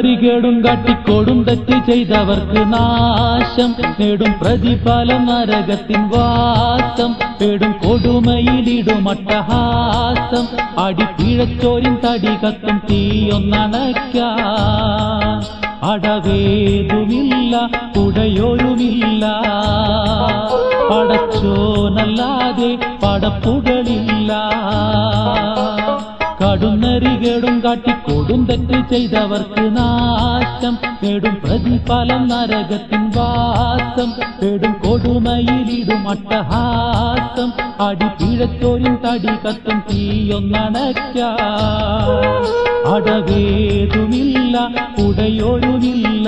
നരികേടും കാട്ടിക്കോടും തെറ്റ് ചെയ്തവർക്ക് നാശം നേടും പ്രതിഫലം നരകത്തിൻ വാസം പേടും കൊടുമയിലിടും അട്ടഹാസം അടിപ്പിഴച്ചോരിൻ തടി കത്തും തീയൊന്നണയ്ക്കാൻ അടവേതുമില്ല ഉടയോരുമില്ല പടച്ചോനല്ലാതെ പടപ്പുകളില്ല കടുന്നരികേടും കാട്ടിക്കൊടും തെറ്റ് ചെയ്തവർക്ക് നാശം നേടും പ്രതിഫലം നരകത്തിൻ വാസം പേടും കൊടുമയിലിടും അട്ടഹാസം അടിപ്പിഴച്ചോരിൻ തടി കത്തും തീയൊന്നണയ്ക്കാൻ അടവേതുമില്ല ഉടയോരുമില്ല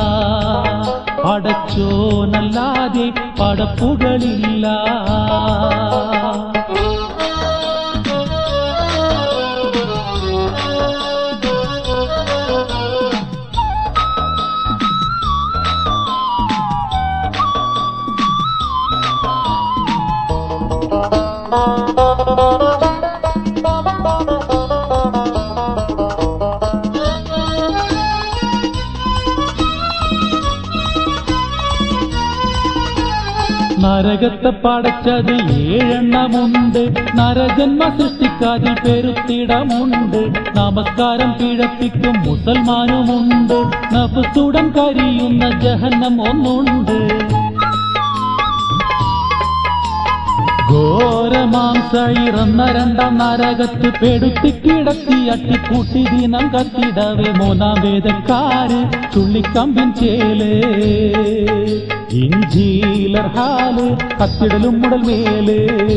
പടച്ചോനല്ലാതെ പടപ്പുകളില്ല നരകത്തെ പടച്ചത് ഏഴെണ്ണമുണ്ട് നരജന്മ സൃഷ്ടിക്കാതിൽ പെരുത്തിടമുണ്ട് നമസ്കാരം പിഴപ്പിക്കും മുസൽമാനുമുണ്ട് നഫസുടൻ കരിയുന്ന ജഹന്നം ഒന്നുണ്ട് ഘോരമാംസയിറന്ന രണ്ടാം നരകത്ത് പെടുത്തി കിടത്തി അട്ടിക്കൂട്ടി ദിനം കത്തിടവേ മൂന്നാം വേദക്കാര് ചുള്ളിക്കമ്പിൻ ചേല് ഇഞ്ചീലർ ഹാല് കത്തിടലും മുടൽ മേല്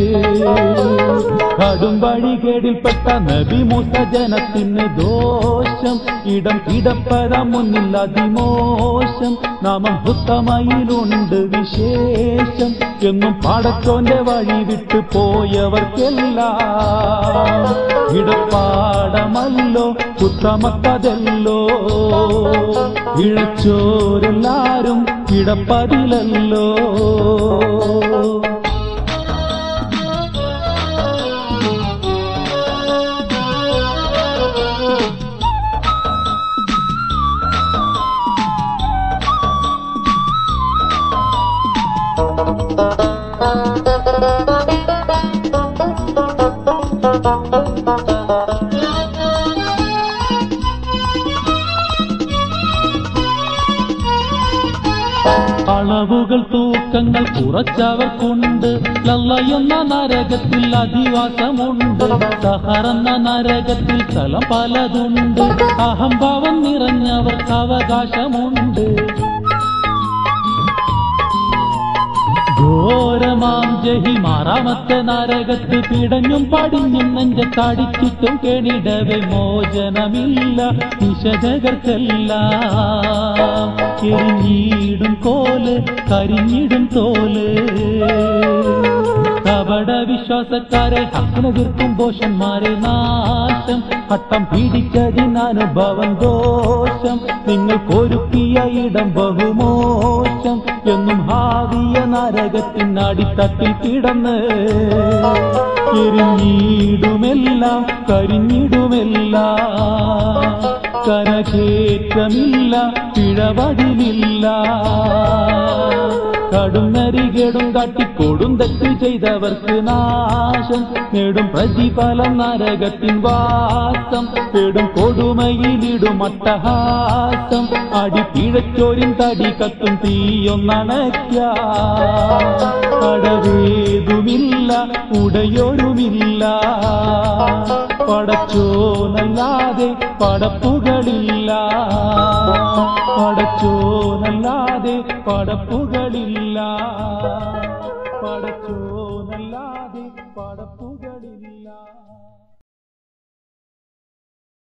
കടും വഴികേടിൽപ്പെട്ട നബി മൂസ ജനത്തിന് ദോഷം ഇടം ഇടപ്പരം മുന്നിൽ അതിമോശം നാമം പുത്തമയിലുണ്ട് വിശേഷം എന്നും പാടച്ചോന്റെ വഴി വിട്ടു പോയവർക്കെല്ലാം ഇടപ്പാടമല്ലോ പുത്തമക്കതല്ലോ ഇഴച്ചോരെല്ലാരും ഇടപ്പതിലല്ലോ അളവുകൾ തൂക്കങ്ങൾ കുറച്ചവർക്കുണ്ട് ലല്ല എന്ന നരകത്തിൽ അധിവാസമുണ്ട് സഹറന്ന നരകത്തിൽ സ്ഥലം പലതുണ്ട് അഹംഭാവം നിറഞ്ഞവർക്ക് അവകാശമുണ്ട് ഘോരമാം ജഹിമാറാമത്തെ നരകത്ത് പിടഞ്ഞും പടിഞ്ഞും നെഞ്ചത്തടിച്ചിട്ടും കേണിടവെ മോചനമില്ല നിഷധകർക്കെല്ലാം എരിഞ്ഞിടും കോല് കരിഞ്ഞിടും തോല് കപട വിശ്വാസക്കാരെ ഹക്കിന് തീർക്കും പോഷന്മാരെ നാശം ഹട്ടം പിടിച്ചതിനനുഭവം ദോഷം നിങ്ങൾ കൊരുക്കിയ ഇടം ബഹുമോശം എന്നും ഹാവിയ നരകത്തിൻ അടിത്തട്ടിൽ കിടന്ന് എരിഞ്ഞിടുമെല്ലാം കരിഞ്ഞിടുമെല്ലാം കരകേറ്റമില്ല പിഴവതിലില്ല കടും നരികേടും കാട്ടിക്കൊടും തെറ്റ് ചെയ്തവർക്ക് നാശം നേടും പ്രതിഫലം നരകത്തിൻ വാസം പേടും കൊടുമയിലിടും അട്ടഹാസം അടിപ്പിഴച്ചോരിൻ തടി കത്തും തീയൊന്നണയ്ക്ക കടവേതുമില്ല ഉടയോരുമില്ല പടച്ചോനല്ലാതെ പടപ്പുകളില്ല പടച്ചോനല്ലാതെ പടപ്പുകളില്ല പടച്ചോനല്ലാതെ പടപ്പുകളില്ല